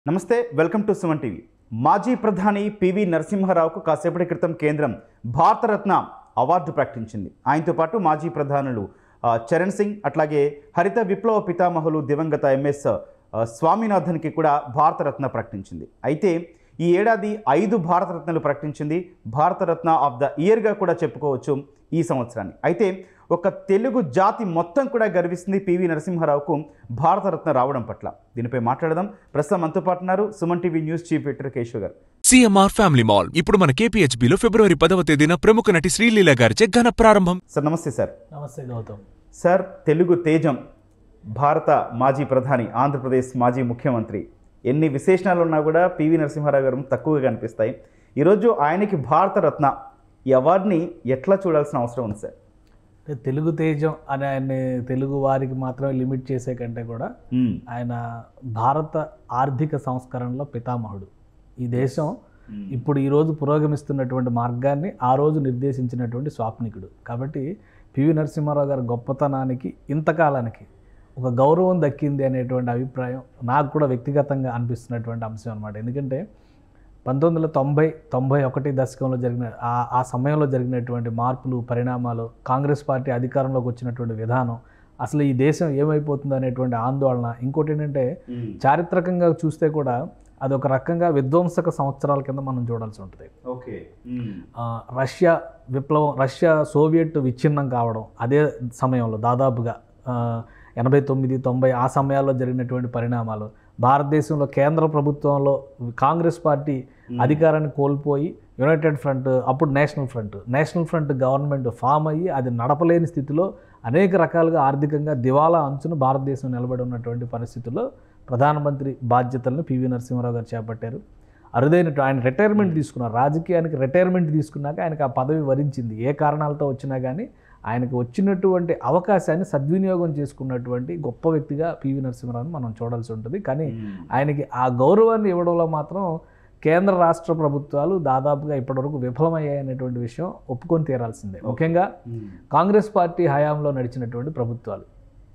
నమస్తే welcome to Suman TV మాజీ ప్రధాని పివి నరసింహారావుకు కాసేపటి క్రితం కేంద్రం భారతరత్న అవార్డు ప్రకటించింది ఆయనతో పాటు మాజీ ప్రధానులు ఆ, చరణ్ సింగ్ అట్లాగే హరిత విప్లవ పితామహులు దివంగత ఎంఎస్ ఆ, స్వామినాథన్కి కూడా భారతరత్న ప్రకటించింది అయితే ఈ ఏడాది ఐదు భారతరత్నలు ప్రకటించింది భారతరత్న ఆఫ్ ద ఇయర్గా కూడా చెప్పుకోవచ్చు ఈ సంవత్సరాన్ని అయితే ఒక తెలుగు జాతి మొత్తం కూడా గర్విస్తుంది పివి నరసింహారావుకు భారతరత్న రావడం పట్ల దీనిపై మాట్లాడదాం ప్రస్తుతం మనతో పాటు ఉన్నారు Suman TV news chief editor Keshav garu CMR family mall ఇప్పుడు మన కేపీహెచ్బిలో ఫిబ్రవరి పదవ తేదీన ప్రముఖ నటి శ్రీలీల గారిచే ఘన ప్రారంభం సార్ నమస్తే సార్ నమస్తే గౌతమ్ సార్ తెలుగు తేజం భారత మాజీ ప్రధాని ఆంధ్రప్రదేశ్ మాజీ ముఖ్యమంత్రి ఎన్ని విశేషణాలు ఉన్నా కూడా పివి నరసింహారావు గారు తక్కువగా కనిపిస్తాయి ఈరోజు ఆయనకి భారతరత్న ఈ అవార్డుని ఎట్లా చూడాల్సిన అవసరం ఉంది సార్ అంటే తెలుగు తేజం అని ఆయన్ని తెలుగు వారికి మాత్రమే లిమిట్ చేసే కంటే కూడా మ్మ్. ఆయన భారత ఆర్థిక సంస్కరణలో పితామహుడు ఈ దేశం ఇప్పుడు ఈరోజు పురోగమిస్తున్నటువంటి మార్గాన్ని ఆ రోజు నిర్దేశించినటువంటి స్వాప్నికుడు కాబట్టి పివి నరసింహారావు గారి గొప్పతనానికి ఇంతకాలానికి ఒక గౌరవం దక్కింది అనేటువంటి అభిప్రాయం నాకు కూడా వ్యక్తిగతంగా అనిపిస్తున్నటువంటి అంశం అనమాట ఎందుకంటే పంతొమ్మిది వందల తొంభై తొంభై ఒకటి దశకంలో జరిగిన ఆ ఆ సమయంలో జరిగినటువంటి మార్పులు పరిణామాలు కాంగ్రెస్ పార్టీ అధికారంలోకి వచ్చినటువంటి విధానం అసలు ఈ దేశం ఏమైపోతుంది అనేటువంటి ఆందోళన ఇంకోటి ఏంటంటే మ్మ్. చారిత్రకంగా చూస్తే కూడా అదొక రకంగా విధ్వంసక సంవత్సరాల కింద మనం చూడాల్సి ఉంటుంది ఓకే మ్మ్. ఆ, రష్యా విప్లవం రష్యా సోవియట్ విచ్ఛిన్నం కావడం అదే సమయంలో దాదాపుగా ఆ, ఎనభై తొమ్మిది తొంభై ఆ సమయాల్లో జరిగినటువంటి పరిణామాలు భారతదేశంలో కేంద్ర ప్రభుత్వంలో కాంగ్రెస్ పార్టీ అధికారాన్ని కోల్పోయి యునైటెడ్ ఫ్రంట్ అప్పుడు national front national front government form అయ్యి అది నడపలేని స్థితిలో అనేక రకాలుగా ఆర్థికంగా దివాలా అంచున భారతదేశం నిలబడి ఉన్నటువంటి పరిస్థితుల్లో ప్రధానమంత్రి బాధ్యతలను పివి నరసింహారావు గారు చేపట్టారు అరుదైన ఆయన రిటైర్మెంట్ తీసుకున్నారు రాజకీయానికి రిటైర్మెంట్ తీసుకున్నాక ఆయనకు ఆ పదవి వరించింది ఏ కారణాలతో వచ్చినా కానీ ఆయనకు వచ్చినటువంటి అవకాశాన్ని సద్వినియోగం చేసుకున్నటువంటి గొప్ప వ్యక్తిగా పివి నరసింహారావుని మనం చూడాల్సి ఉంటుంది కానీ ఆయనకి ఆ గౌరవాన్ని ఇవ్వడంలో మాత్రం కేంద్ర రాష్ట్ర ప్రభుత్వాలు దాదాపుగా ఇప్పటివరకు విఫలమయ్యాయనేటువంటి విషయం ఒప్పుకొని తీరాల్సిందే ముఖ్యంగా మ్మ్. కాంగ్రెస్ పార్టీ హయాంలో నడిచినటువంటి ప్రభుత్వాలు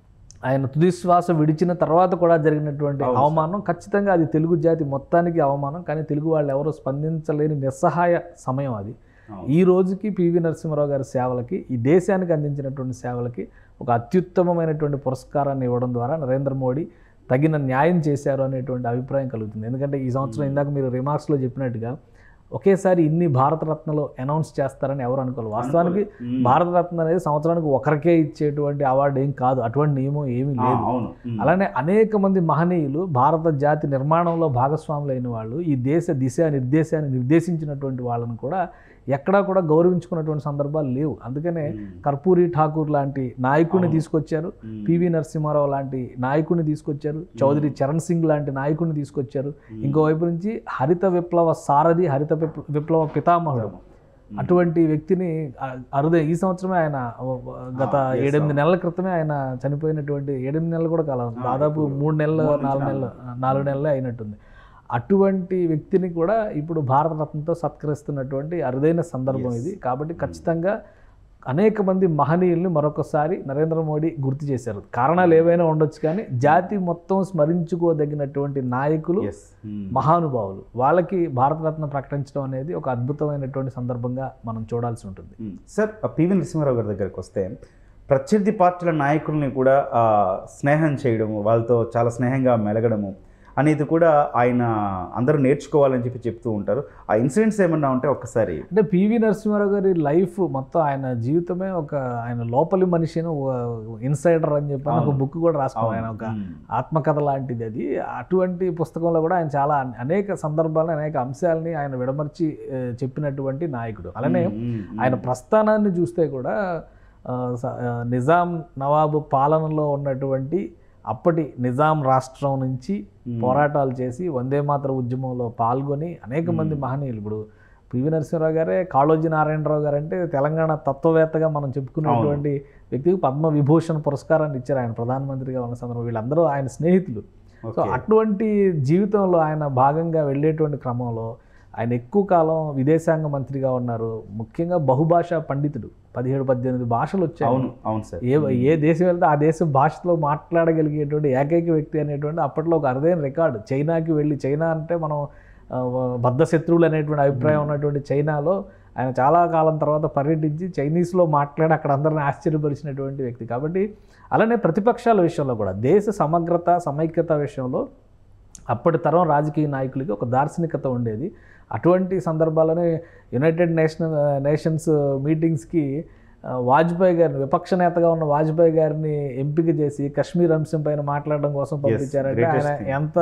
ఆయన తుది శ్వాస విడిచిన తర్వాత కూడా జరిగినటువంటి అవును. అవమానం ఖచ్చితంగా అది తెలుగు జాతి మొత్తానికి అవమానం కానీ తెలుగు వాళ్ళు ఎవరో స్పందించలేని నిస్సహాయ సమయం అది అవును. ఈ రోజుకి పివి నరసింహారావు గారి సేవలకి ఈ దేశానికి అందించినటువంటి సేవలకి ఒక అత్యుత్తమమైనటువంటి పురస్కారాన్ని ఇవ్వడం ద్వారా నరేంద్ర మోడీ తగిన న్యాయం చేశారు అనేటువంటి అభిప్రాయం కలుగుతుంది ఎందుకంటే ఈ సంవత్సరం ఇందాక మీరు రిమార్క్స్లో చెప్పినట్టుగా ఒకేసారి ఇన్ని భారతరత్నలు అనౌన్స్ చేస్తారని ఎవరు అనుకోవాలి వాస్తవానికి మ్మ్. భారతరత్న అనేది సంవత్సరానికి ఒకరికే ఇచ్చేటువంటి అవార్డు ఏం కాదు అటువంటి నియమం ఏమీ ఆ, లేదు అవును మ్మ్. అలానే అనేక మంది మహనీయులు భారత జాతి నిర్మాణంలో భాగస్వాములైన వాళ్ళు ఈ దేశ దిశ నిర్దేశాన్ని నిర్దేశించినటువంటి వాళ్ళని కూడా ఎక్కడా కూడా గౌరవించుకున్నటువంటి సందర్భాలు లేవు అందుకనే మ్మ్. కర్పూరి ఠాకూర్ లాంటి నాయకుడిని అవును. తీసుకొచ్చారు మ్మ్. పివి నరసింహారావు లాంటి నాయకుడిని తీసుకొచ్చారు చౌదరి చరణ్ సింగ్ లాంటి నాయకుడిని తీసుకొచ్చారు ఇంకోవైపు నుంచి హరిత విప్లవ సారథి హరిత విప్ల- విప్లవ పితామహుడు అటువంటి వ్యక్తిని అ- అరుదే ఈ సంవత్సరమే ఆయన ఓ- ఓ- గత ఆ, yes, ఏడెనిమిది అవును. నెలల క్రితమే ఆయన చనిపోయినటువంటి ఏడెనిమిది నెలలు కూడా కాలం ఆ, దాదాపు ఇప్పుడు మూడు నెలలు మూడు నుంచి నాలుగు నెలలు నాలుగు నెలలే అయినట్టుంది అటువంటి వ్యక్తిని కూడా ఇప్పుడు భారతరత్నతో సత్కరిస్తున్నటువంటి అరుదైన సందర్భం Yes. ఇది కాబట్టి ఖచ్చితంగా అనేక మంది మహనీయుల్ని మరొకసారి నరేంద్ర మోడీ గుర్తు చేశారు కారణాలు ఏవైనా ఉండొచ్చు కానీ జాతి మొత్తం స్మరించుకోదగినటువంటి నాయకులు Yes. మ్మ్. మహానుభావులు వాళ్ళకి భారతరత్న ప్రకటించడం అనేది ఒక అద్భుతమైనటువంటి సందర్భంగా మనం చూడాల్సి ఉంటుంది మ్మ్. సార్ ఆ పివి నరసింహారావు గారి దగ్గరికి వస్తే ప్రత్యర్థి పార్టీల నాయకుల్ని కూడా ఆ, స్నేహం చేయడము వాళ్ళతో చాలా స్నేహంగా మెలగడము అనేది కూడా ఆయన అందరూ నేర్చుకోవాలని చెప్పి చెప్తూ ఉంటారు ఆ ఇన్సిడెంట్స్ ఏమన్నా ఉంటే ఒక్కసారి అంటే పివి నరసింహారావు గారి లైఫ్ మొత్తం ఆయన జీవితమే ఒక ఆయన లోపలి మనిషిని ఇన్సైడర్ అని చెప్పి ఒక అవును. బుక్ కూడా రాసుకున్నాం ఆయన ఒక మ్మ్. ఆత్మకథ లాంటిది అది అటువంటి పుస్తకంలో కూడా ఆయన చాలా అనేక సందర్భాలను అనేక అంశాలని ఆయన విడమర్చి ఆ, చెప్పినటువంటి నాయకుడు అలానే మ్మ్. మ్మ్. ఆయన ప్రస్థానాన్ని చూస్తే కూడా ఆ, స- ఆ, నిజాం నవాబు పాలనలో ఉన్నటువంటి అప్పటి నిజాం రాష్ట్రం నుంచి మ్మ్. పోరాటాలు చేసి వందే మాతర ఉద్యమంలో పాల్గొని అనేక మంది మహనీయులు ఇప్పుడు పివి నరసింహరావు గారే కాళోజీ నారాయణరావు గారు అంటే తెలంగాణ తత్వవేత్తగా మనం చెప్పుకునేటువంటి వ్యక్తికి పద్మ విభూషణ్ పురస్కారాన్ని ఇచ్చారు ఆయన ప్రధానమంత్రిగా ఉన్న సందర్భం వీళ్ళందరూ ఆయన స్నేహితులు సో ఓకే. అటువంటి జీవితంలో ఆయన భాగంగా వెళ్ళేటువంటి క్రమంలో ఆయన ఎక్కువ కాలం విదేశాంగ మంత్రిగా ఉన్నారు ముఖ్యంగా బహుభాషా పండితుడు పదిహేడు పద్దెనిమిది భాషలు వచ్చాయి అవును అవును సార్ ఏ ఏ దేశం వెళ్తే ఆ దేశం భాషలో మాట్లాడగలిగేటువంటి ఏకైక వ్యక్తి అనేటువంటి అప్పట్లో ఒక అరుదైన రికార్డు చైనాకి వెళ్ళి చైనా అంటే మనం ఆ, బద్ధ శత్రువులు అనేటువంటి అభిప్రాయం ఉన్నటువంటి చైనాలో ఆయన చాలా కాలం తర్వాత పర్యటించి చైనీస్లో మాట్లాడి అక్కడ అందరిని ఆశ్చర్యపరిచినటువంటి వ్యక్తి కాబట్టి అలానే ప్రతిపక్షాల విషయంలో కూడా దేశ సమగ్రత సమైక్యత విషయంలో అప్పటి తరం రాజకీయ నాయకులకి ఒక దార్శనికత ఉండేది అటువంటి సందర్భాల్లోనే యునైటెడ్ నేషనల్ నేషన్స్ మీటింగ్స్కి ఆ, వాజ్పేయి గారిని విపక్ష నేతగా ఉన్న వాజ్పేయి గారిని ఎంపిక చేసి కశ్మీర్ అంశం పైన మాట్లాడడం కోసం పంపించారంటే greatest ఆయన thing. ఎంత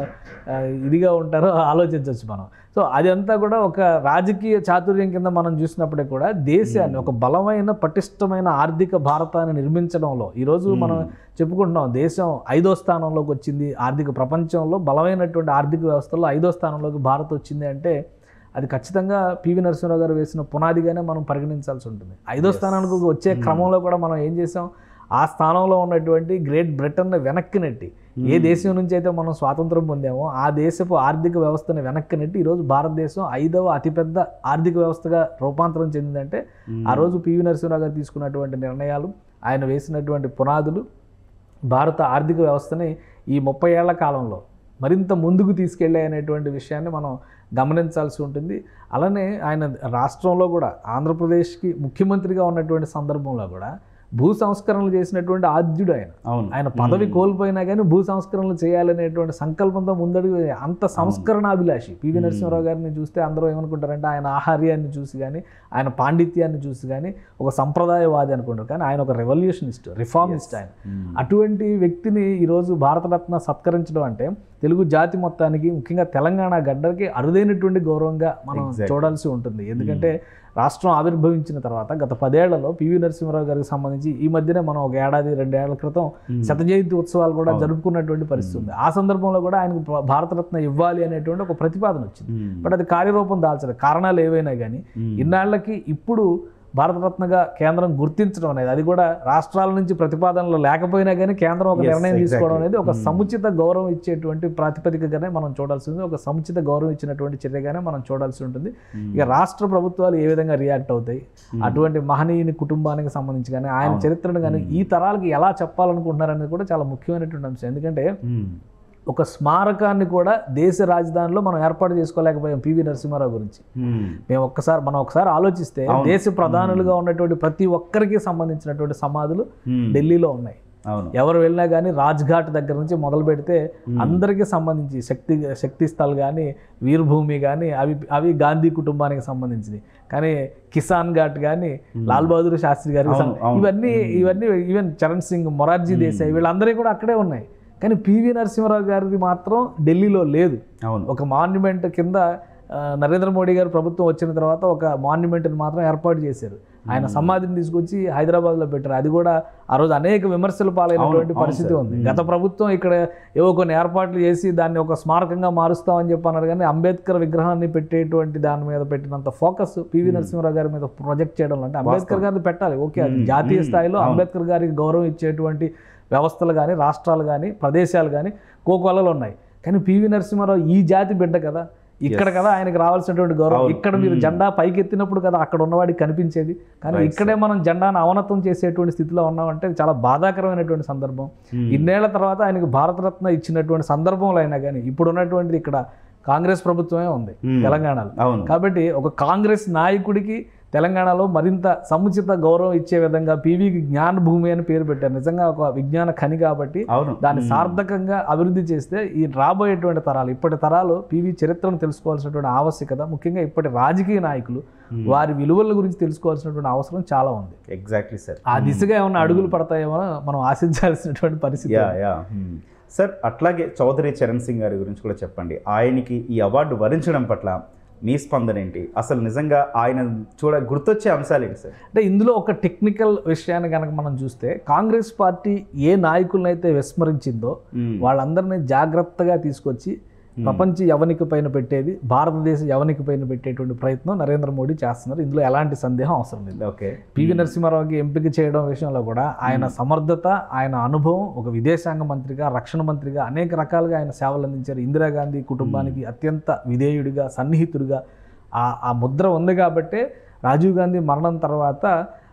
ఆ, ఇదిగా ఉంటారో ఆలోచించవచ్చు మనం సో అదంతా కూడా ఒక రాజకీయ చాతుర్యం కింద మనం చూసినప్పుడే కూడా దేశాన్ని ఒక బలమైన పటిష్టమైన ఆర్థిక భారతాన్ని నిర్మించడంలో ఈరోజు మనం చెప్పుకుంటున్నాం దేశం ఐదో స్థానంలోకి వచ్చింది ఆర్థిక ప్రపంచంలో బలమైనటువంటి ఆర్థిక వ్యవస్థలో ఐదో స్థానంలోకి భారత్ వచ్చింది అంటే అది ఖచ్చితంగా పివి నరసింహరావు గారు వేసిన పునాదిగానే మనం పరిగణించాల్సి ఉంటుంది ఐదో స్థానానికి వచ్చే క్రమంలో కూడా మనం ఏం చేసాం ఆ స్థానంలో ఉన్నటువంటి గ్రేట్ బ్రిటన్ని వెనక్కి నెట్టి ఏ దేశం నుంచి అయితే మనం స్వాతంత్రం పొందామో ఆ దేశపు ఆర్థిక వ్యవస్థని వెనక్కి నెట్టి ఈరోజు భారతదేశం ఐదవ అతిపెద్ద ఆర్థిక వ్యవస్థగా రూపాంతరం చెందిందంటే ఆ రోజు పివి నరసింహరావు గారు తీసుకున్నటువంటి నిర్ణయాలు ఆయన వేసినటువంటి పునాదులు భారత ఆర్థిక వ్యవస్థని ఈ ముప్పై ఏళ్ల కాలంలో మరింత ముందుకు తీసుకెళ్ళాయి అనేటువంటి విషయాన్ని మనం గమనించాల్సి ఉంటుంది అలానే ఆయన రాష్ట్రంలో కూడా ఆంధ్రప్రదేశ్కి ముఖ్యమంత్రిగా ఉన్నటువంటి సందర్భంలో కూడా భూ సంస్కరణలు చేసినటువంటి ఆద్యుడు ఆయన అవును ఆయన పదవి కోల్పోయినా కానీ భూ సంస్కరణలు చేయాలనేటువంటి సంకల్పంతో ముందడుగు వే- అంత సంస్కరణాభిలాషి పివి నరసింహరావు గారిని చూస్తే అందరూ ఏమనుకుంటారంటే ఆయన ఆహార్యాన్ని చూసి కానీ ఆయన పాండిత్యాన్ని చూసి కానీ ఒక సంప్రదాయవాది అనుకుంటారు కానీ ఆయన ఒక రెవల్యూషనిస్ట్ రిఫార్మిస్ట్ ఆయన అటువంటి వ్యక్తిని ఈరోజు భారతరత్న సత్కరించడం అంటే తెలుగు జాతి మొత్తానికి ముఖ్యంగా తెలంగాణ గడ్డకి అరుదైనటువంటి గౌరవంగా మనం Exactly. చూడాల్సి ఉంటుంది ఎందుకంటే రాష్ట్రం ఆవిర్భవించిన తర్వాత గత పదేళ్లలో పివి నరసింహరావు గారికి సంబంధించి ఈ మధ్యనే మనం ఒక ఏడాది రెండేళ్ల క్రితం శత జయంతి ఉత్సవాలు కూడా జరుపుకున్నటువంటి పరిస్థితి ఉంది ఆ సందర్భంలో కూడా ఆయనకు ప్ర- భారతరత్న ఇవ్వాలి అనేటువంటి ఒక ప్రతిపాదన వచ్చింది బట్ అది కార్యరూపం దాల్చలేదు కారణాలు ఏవైనా కానీ ఇన్నాళ్లకి ఇప్పుడు భారతరత్నగా కేంద్రం గుర్తించడం అనేది అది కూడా రాష్ట్రాల నుంచి ప్రతిపాదనలు లేకపోయినా కానీ కేంద్రం ఒక Yes, నిర్ణయం తీసుకోవడం exactly. అనేది ఒక సముచిత గౌరవం ఇచ్చేటువంటి ప్రాతిపదికగానే మనం చూడాల్సి ఉంది ఒక సముచిత గౌరవం ఇచ్చినటువంటి చర్యగానే మనం చూడాల్సి ఉంటుంది ఇక రాష్ట్ర ప్రభుత్వాలు ఏ విధంగా రియాక్ట్ అవుతాయి అటువంటి మహనీయుని కుటుంబానికి సంబంధించి కానీ ఆయన చరిత్రను కానీ ఈ తరాలకి ఎలా చెప్పాలనుకుంటున్నారు అనేది కూడా చాలా ముఖ్యమైనటువంటి అంశం ఎందుకంటే ఒక స్మారకాన్ని కూడా దేశ రాజధానిలో మనం ఏర్పాటు చేసుకోలేకపోయాం పివి నరసింహారావు గురించి మేము ఒక్కసారి మనం ఒకసారి ఆలోచిస్తే దేశ ప్రధానులుగా ఉన్నటువంటి ప్రతి ఒక్కరికి సంబంధించినటువంటి సమాధులు ఢిల్లీలో ఉన్నాయి అవును ఎవరు వెళ్ళినా కానీ రాజ్ఘాట్ దగ్గర నుంచి మొదలు పెడితే అందరికీ సంబంధించి శక్తి శక్తి స్థల్ కానీ వీరభూమి కానీ అవి అవి గాంధీ కుటుంబానికి సంబంధించింది కానీ కిసాన్ ఘాట్ కానీ లాల్ బహదూర్ శాస్త్రి గారికి అవును, సంబంధించి- అవును. ఇవన్నీ ఇవన్నీ ఈవెన్ చరణ్ సింగ్ మొరార్జీ దేశాయ్ వీళ్ళందరికీ కూడా అక్కడే ఉన్నాయి కానీ పివి నరసింహరావు గారిది మాత్రం ఢిల్లీలో లేదు అవును ఒక మాన్యుమెంట్ కింద ఆ, నరేంద్ర మోడీ గారు ప్రభుత్వం వచ్చిన తర్వాత ఒక మాన్యుమెంట్ని మాత్రం ఏర్పాటు చేశారు ఆయన సమాధిని తీసుకొచ్చి హైదరాబాద్లో పెట్టారు అది కూడా ఆ రోజు అనేక విమర్శలు పాలైనటువంటి అవును, పరిస్థితి సార్. ఉంది గత ప్రభుత్వం ఇక్కడ ఏవో కొన్ని ఏర్పాట్లు చేసి దాన్ని ఒక స్మారకంగా మారుస్తామని చెప్పి అన్నారు కానీ అంబేద్కర్ విగ్రహాన్ని పెట్టేటువంటి దాని మీద పెట్టినంత ఫోకస్ పివి నరసింహరావు గారి మీద ప్రొజెక్ట్ చేయడం అంటే అంబేద్కర్ గారిని పెట్టాలి ఓకే అది జాతీయ స్థాయిలో అంబేద్కర్ గారికి గౌరవం ఇచ్చేటువంటి వ్యవస్థలు కానీ రాష్ట్రాలు కానీ ప్రదేశాలు కానీ కోకొల్లలు ఉన్నాయి కానీ పివి నరసింహారావు ఈ జాతి బిడ్డ కదా ఇక్కడ కదా ఆయనకి రావాల్సినటువంటి గౌరవం ఇక్కడ మీరు జెండా పైకి ఎత్తినప్పుడు కదా అక్కడ ఉన్నవాడికి కనిపించేది కానీ ఇక్కడే మనం జెండాను అవనతం చేసేటువంటి స్థితిలో ఉన్నామంటే చాలా బాధాకరమైనటువంటి సందర్భం ఇన్నేళ్ల తర్వాత ఆయనకు భారతరత్న ఇచ్చినటువంటి సందర్భంలో అయినా కానీ ఇప్పుడు ఉన్నటువంటిది ఇక్కడ కాంగ్రెస్ ప్రభుత్వమే ఉంది తెలంగాణలో అవును కాబట్టి ఒక కాంగ్రెస్ నాయకుడికి తెలంగాణలో మరింత సముచిత గౌరవం ఇచ్చే విధంగా పీవీకి జ్ఞాన భూమి అని పేరు పెట్టారు నిజంగా ఒక విజ్ఞాన ఖని కాబట్టి అవును దాన్ని సార్థకంగా అభివృద్ధి చేస్తే ఈ రాబోయేటువంటి తరాలు ఇప్పటి తరాలు పీవీ చరిత్రను తెలుసుకోవాల్సినటువంటి ఆవశ్యకత ముఖ్యంగా ఇప్పటి రాజకీయ నాయకులు వారి విలువల గురించి తెలుసుకోవాల్సినటువంటి అవసరం చాలా ఉంది ఎగ్జాక్ట్లీ సార్ ఆ దిశగా ఏమైనా అడుగులు పడతాయేమో మనం ఆశించాల్సినటువంటి పరిస్థితి యా యా మ్మ్. సార్ అట్లాగే చౌదరి చరణ్ సింగ్ గారి గురించి కూడా చెప్పండి ఆయనకి ఈ అవార్డు వరించడం పట్ల మీ స్పందన ఏంటి అసలు నిజంగా ఆయన చూడ గుర్తొచ్చే అంశాలు ఏంటి సార్ అంటే ఇందులో ఒక టెక్నికల్ విషయాన్ని కనుక మనం చూస్తే కాంగ్రెస్ పార్టీ ఏ నాయకులనైతే విస్మరించిందో మ్మ్. వాళ్ళందరినీ జాగ్రత్తగా తీసుకొచ్చి ప్రపంచ యవనిక పైన పెట్టేది భారతదేశ యవనిక పైన పెట్టేటువంటి ప్రయత్నం నరేంద్ర మోడీ చేస్తున్నారు ఇందులో ఎలాంటి సందేహం అవసరం లేదు ఓకే పివి నరసింహారావుకి ఎంపిక చేయడం విషయంలో కూడా ఆయన సమర్థత ఆయన అనుభవం ఒక విదేశాంగ మంత్రిగా రక్షణ మంత్రిగా అనేక రకాలుగా ఆయన సేవలు అందించారు ఇందిరాగాంధీ కుటుంబానికి అత్యంత విధేయుడిగా సన్నిహితుడిగా ఆ ఆ ముద్ర ఉంది కాబట్టే రాజీవ్ గాంధీ మరణం తర్వాత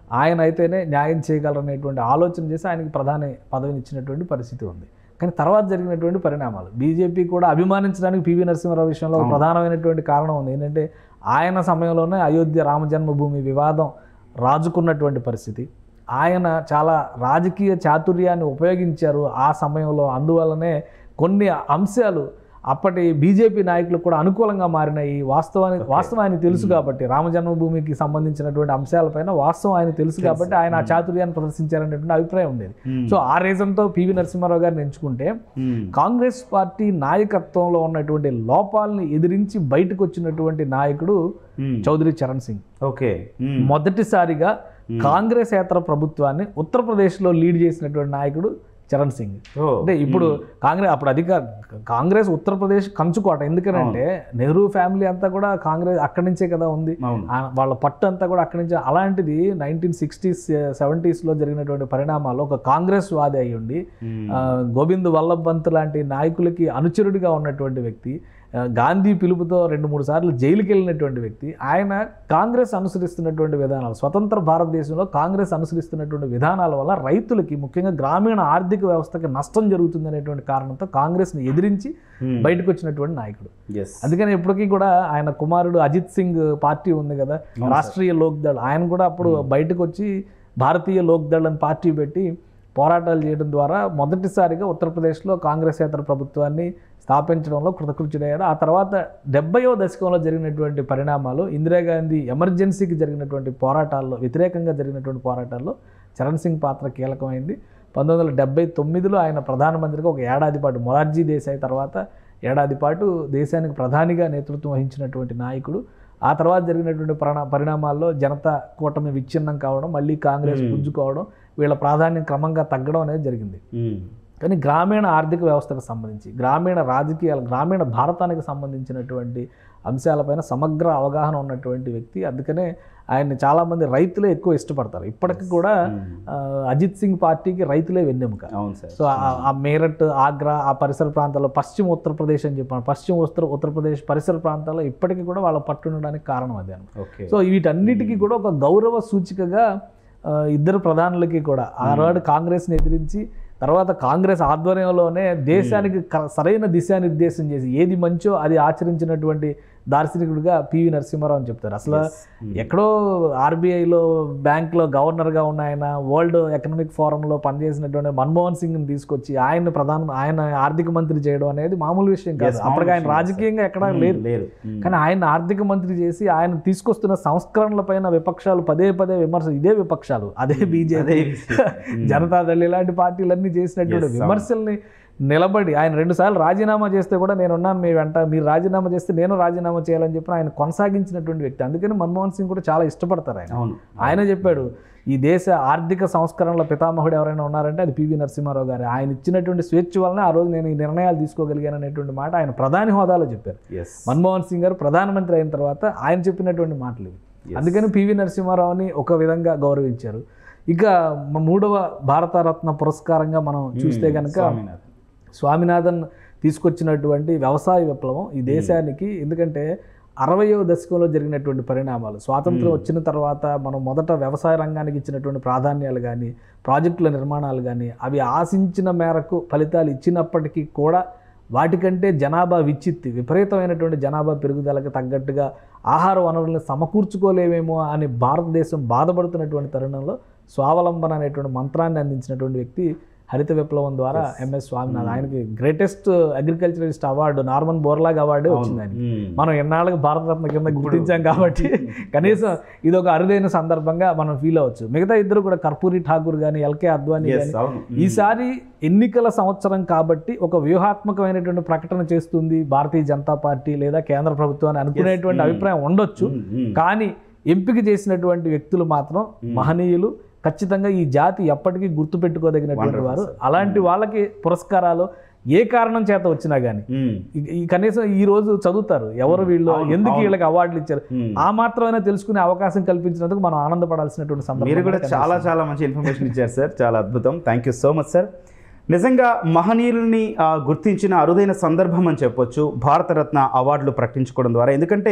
ఆయన అయితేనే న్యాయం చేయగలరనేటువంటి ఆలోచన చేసి ఆయనకి ప్రధాని పదవిని ఇచ్చినటువంటి పరిస్థితి ఉంది కానీ తర్వాత జరిగినటువంటి పరిణామాలు బీజేపీ కూడా అభిమానించడానికి పివి నరసింహారావు విషయంలో ఒక ప్రధానమైనటువంటి కారణం ఉంది ఏంటంటే ఆయన సమయంలోనే అయోధ్య రామజన్మభూమి వివాదం రాజుకున్నటువంటి పరిస్థితి ఆయన చాలా రాజకీయ చాతుర్యాన్ని ఉపయోగించారు ఆ సమయంలో అందువల్లనే కొన్ని అంశాలు అప్పటి బీజేపీ నాయకులకు కూడా అనుకూలంగా మారినాయి వాస్తవానికి వాస్తవం ఆయన తెలుసు కాబట్టి రామజన్మభూమికి సంబంధించినటువంటి అంశాలపైన వాస్తవం ఆయన తెలుసు కాబట్టి ఆయన ఆ చాతుర్యాన్ని ప్రదర్శించారనేటువంటి అభిప్రాయం ఉండేది సో ఆ రీజన్తో పివి నరసింహారావు గారిని ఎంచుకుంటే మ్మ్. కాంగ్రెస్ పార్టీ నాయకత్వంలో ఉన్నటువంటి లోపాలని ఎదిరించి బయటకు వచ్చినటువంటి నాయకుడు మ్మ్. చౌదరి చరణ్ సింగ్ ఓకే మ్మ్. మొదటిసారిగా కాంగ్రెస్ ఏతర ప్రభుత్వాన్ని ఉత్తరప్రదేశ్లో లీడ్ చేసినటువంటి నాయకుడు చరణ్ సింగ్ ఓ అంటే ఇప్పుడు కాంగ్రెస్ అప్పుడు అధిక కాంగ్రెస్ ఉత్తరప్రదేశ్ కంచుకోట ఎందుకనంటే నెహ్రూ ఫ్యామిలీ అంతా కూడా కాంగ్రెస్ అక్కడి నుంచే కదా ఉంది అవును ఆ వాళ్ళ పట్టు అంతా కూడా అక్కడి నుంచి అలాంటిది నైన్టీన్ సిక్స్టీస్ సెవెంటీస్లో జరిగినటువంటి పరిణామాల్లో ఒక కాంగ్రెస్ వాది అయి ఉండి మ్మ్. ఆ, గోవింద్ వల్లభ్ పంత్ లాంటి నాయకులకి అనుచరుడిగా ఉన్నటువంటి వ్యక్తి ఆ, గాంధీ పిలుపుతో రెండు మూడు సార్లు జైలుకి వెళ్ళినటువంటి వ్యక్తి ఆయన కాంగ్రెస్ అనుసరిస్తున్నటువంటి విధానాలు స్వతంత్ర భారతదేశంలో కాంగ్రెస్ అనుసరిస్తున్నటువంటి విధానాల వల్ల రైతులకి ముఖ్యంగా గ్రామీణ ఆర్థిక వ్యవస్థకి నష్టం జరుగుతుంది అనేటువంటి కారణంతో కాంగ్రెస్ని ఎదిరించి మ్మ్. బయటకు వచ్చినటువంటి నాయకుడు ఎస్ అందుకని ఇప్పటికీ కూడా ఆయన కుమారుడు అజిత్ సింగ్ పార్టీ ఉంది కదా రాష్ట్రీయ లోక్దళ్ ఆయన కూడా అప్పుడు బయటకు వచ్చి భారతీయ లోక్దళ్ అని పార్టీ పెట్టి పోరాటాలు చేయడం ద్వారా మొదటిసారిగా ఉత్తరప్రదేశ్లో కాంగ్రెసేతర ప్రభుత్వాన్ని స్థాపించడంలో కృతకృత్యుడయ్యాడు ఆ తర్వాత డెబ్బయో దశకంలో జరిగినటువంటి పరిణామాలు ఇందిరాగాంధీ ఎమర్జెన్సీకి జరిగినటువంటి పోరాటాల్లో వ్యతిరేకంగా జరిగినటువంటి పోరాటాల్లో చరణ్ సింగ్ పాత్ర కీలకమైంది పంతొమ్మిది వందల డెబ్బై తొమ్మిదిలో ఆయన ప్రధానమంత్రిగా ఒక ఏడాది పాటు మొరార్జీ దేశాయ్ తర్వాత ఏడాది పాటు దేశానికి ప్రధానిగా నేతృత్వం వహించినటువంటి నాయకుడు ఆ తర్వాత జరిగినటువంటి పరిణా పరిణామాల్లో జనతా కూటమి విచ్ఛిన్నం కావడం మళ్ళీ కాంగ్రెస్ పుంజుకోవడం వీళ్ళ ప్రాధాన్యం క్రమంగా తగ్గడం అనేది జరిగింది మ్మ్. కానీ గ్రామీణ ఆర్థిక వ్యవస్థకు సంబంధించి గ్రామీణ రాజకీయాలు గ్రామీణ భారతానికి సంబంధించినటువంటి అంశాలపైన సమగ్ర అవగాహన ఉన్నటువంటి వ్యక్తి అందుకనే ఆయన్ని చాలామంది రైతులే ఎక్కువ ఇష్టపడతారు ఇప్పటికి కూడా ఆ, అజిత్ సింగ్ పార్టీకి రైతులే వెన్నెముక అవును సార్ సో ఆ- ఆ మేరట్ ఆగ్రా ఆ పరిసర ప్రాంతాల్లో పశ్చిమ ఉత్తరప్రదేశ్ అని చెప్పాను పశ్చిమ ఉత్తర ఉత్తరప్రదేశ్ పరిసర ప్రాంతాల్లో ఇప్పటికీ కూడా వాళ్ళ పట్టుండడానికి కారణం అదే అనమాట ఓకే సో వీటన్నిటికీ కూడా ఒక గౌరవ సూచికగా ఆ, ఇద్దరు ప్రధానులకి కూడా ఆనాడు కాంగ్రెస్ని ఎదిరించి తర్వాత కాంగ్రెస్ ఆధ్వర్యంలోనే దేశానికి క- సరైన దిశానిర్దేశం చేసి ఏది మంచో అది ఆచరించినటువంటి దార్శనికుడిగా పివి నరసింహారావు అని చెప్తారు అసలు ఎక్కడో ఆర్బీఐలో బ్యాంక్లో గవర్నర్గా ఉన్న ఆయన వరల్డ్ ఎకనామిక్ ఫోరంలో పనిచేసినటువంటి మన్మోహన్ సింగ్ని తీసుకొచ్చి ఆయన ప్రధాన ఆయన ఆర్థిక మంత్రి చేయడం అనేది మామూలు విషయం కాదు Yes, అప్పటికి ఆయన మామూలు విషయం కాదు, రాజకీయంగా ఎక్కడా మ్మ్. లేరు లేరు మ్మ్. కానీ ఆయన ఆర్థిక మంత్రి చేసి ఆయన తీసుకొస్తున్న సంస్కరణలపైన విపక్షాలు పదే పదే విమర్శ ఇదే విపక్షాలు అదే అదే బీజేపీ విషయం. జనతాదళ్ ఇలాంటి పార్టీలన్నీ చేసినటువంటి Yes, విమర్శల్ని నిలబడి ఆయన రెండుసార్లు రాజీనామా చేస్తే కూడా నేను ఉన్నాను మీ వెంట మీరు రాజీనామా చేస్తే నేను రాజీనామా చేయాలని చెప్పి ఆయన కొనసాగించినటువంటి వ్యక్తి అందుకని మన్మోహన్ సింగ్ కూడా చాలా ఇష్టపడతారు ఆయన అవును ఆయన చెప్పాడు ఈ దేశ ఆర్థిక సంస్కరణల పితామహుడు ఎవరైనా ఉన్నారంటే అది పివి నరసింహారావు గారు ఆయన ఇచ్చినటువంటి స్వేచ్ఛ వలన ఆ రోజు నేను ఈ నిర్ణయాలు తీసుకోగలిగాను అనేటువంటి మాట ఆయన ప్రధాని హోదాలో చెప్పారు ఎస్ మన్మోహన్ సింగ్ గారు ప్రధానమంత్రి అయిన తర్వాత ఆయన చెప్పినటువంటి మాటలు ఇవి అందుకని పివి నరసింహారావుని ఒక విధంగా గౌరవించారు ఇక మ- మూడవ భారతరత్న పురస్కారంగా మనం చూస్తే కనుక స్వామినాథన్ స్వామినాథన్ తీసుకొచ్చినటువంటి వ్యవసాయ విప్లవం ఈ దేశానికి ఎందుకంటే అరవయో దశకంలో జరిగినటువంటి పరిణామాలు స్వాతంత్రం వచ్చిన తర్వాత మనం మొదట వ్యవసాయ రంగానికి ఇచ్చినటువంటి ప్రాధాన్యాలు కానీ ప్రాజెక్టుల నిర్మాణాలు కానీ అవి ఆశించిన మేరకు ఫలితాలు ఇచ్చినప్పటికీ కూడా వాటికంటే జనాభా విచ్చిత్తి విపరీతమైనటువంటి జనాభా పెరుగుదలకు తగ్గట్టుగా ఆహార వనరులను సమకూర్చుకోలేమేమో అని భారతదేశం బాధపడుతున్నటువంటి తరుణంలో స్వావలంబన అనేటువంటి మంత్రాన్ని అందించినటువంటి వ్యక్తి హరిత విప్లవం ద్వారా ఎంఎస్ స్వామినాథన్ ఆయనకి greatest agriculturalist award Norman Borlaug అవార్డే వచ్చింది ఆయన మ్మ్. మనం ఎన్నాళ్ళకి భారతరత్న కింద గుర్తించాం కాబట్టి కనీసం ఇది ఒక అరుదైన సందర్భంగా మనం ఫీల్ అవ్వచ్చు మిగతా ఇద్దరు కూడా కర్పూరి ఠాకూర్ కానీ ఎల్కే అద్వానీ Yes, కానీ అవును ఈసారి ఎన్నికల సంవత్సరం కాబట్టి ఒక వ్యూహాత్మకమైనటువంటి ప్రకటన చేస్తుంది భారతీయ జనతా పార్టీ లేదా కేంద్ర ప్రభుత్వాన్ని అనుకునేటువంటి అభిప్రాయం ఉండొచ్చు మ్మ్. మ్మ్. కానీ ఎంపిక చేసినటువంటి వ్యక్తులు మాత్రం మహనీయులు ఖచ్చితంగా ఈ జాతి ఎప్పటికీ గుర్తుపెట్టుకోదగినటువంటి వారు అలాంటి వాళ్ళకి పురస్కారాలు ఏ కారణం చేత వచ్చినా కానీ మ్మ్. ఈ కనీసం ఈ రోజు చదువుతారు ఎవరు వీళ్ళు అవును, ఎందుకు అవును. వీళ్ళకి అవార్డులు ఇచ్చారు మ్మ్. ఆ మాత్రమైనా తెలుసుకునే అవకాశం కల్పించినందుకు మనం ఆనందపడాల్సినటువంటి మీరు కూడా సందర్భం చాలా చాలా మంచి ఇన్ఫర్మేషన్ ఇచ్చారు సార్ చాలా అద్భుతం thank you so much sir నిజంగా మహనీయుల్ని ఆ, గుర్తించిన అరుదైన సందర్భం అని చెప్పొచ్చు భారతరత్న అవార్డులు ప్రకటించుకోవడం ద్వారా ఎందుకంటే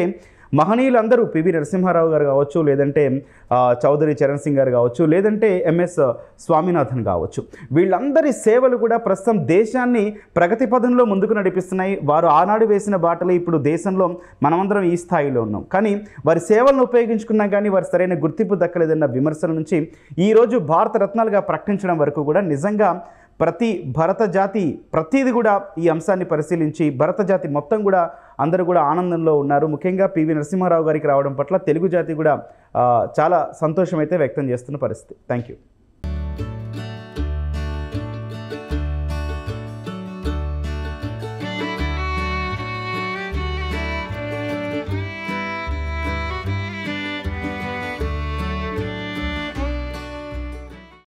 మహనీయులందరూ పివి నరసింహారావు గారు కావచ్చు లేదంటే ఆ, చౌదరి చరణ్ సింగ్ గారు కావచ్చు లేదంటే ఎంఎస్ స్వామినాథన్ కావచ్చు వీళ్ళందరి సేవలు కూడా ప్రస్తుతం దేశాన్ని ప్రగతి పదంలో ముందుకు నడిపిస్తున్నాయి వారు ఆనాడు వేసిన బాటలు ఇప్పుడు దేశంలో మనమందరం ఈ స్థాయిలో ఉన్నాం కానీ వారి సేవలను ఉపయోగించుకున్నా కానీ వారి సరైన గుర్తింపు దక్కలేదన్న విమర్శల నుంచి ఈరోజు భారత రత్నాలుగా ప్రకటించడం వరకు కూడా నిజంగా ప్రతి భరత జాతి ప్రతిది కూడా ఈ అంశాన్ని పరిశీలించి భరత జాతి మొత్తం కూడా అందరూ కూడా ఆనందంలో ఉన్నారు ముఖ్యంగా పివి నరసింహారావు గారికి రావడం పట్ల తెలుగు జాతి కూడా ఆ, చాలా సంతోషం అయితే వ్యక్తం చేస్తున్న పరిస్థితి థ్యాంక్ యూ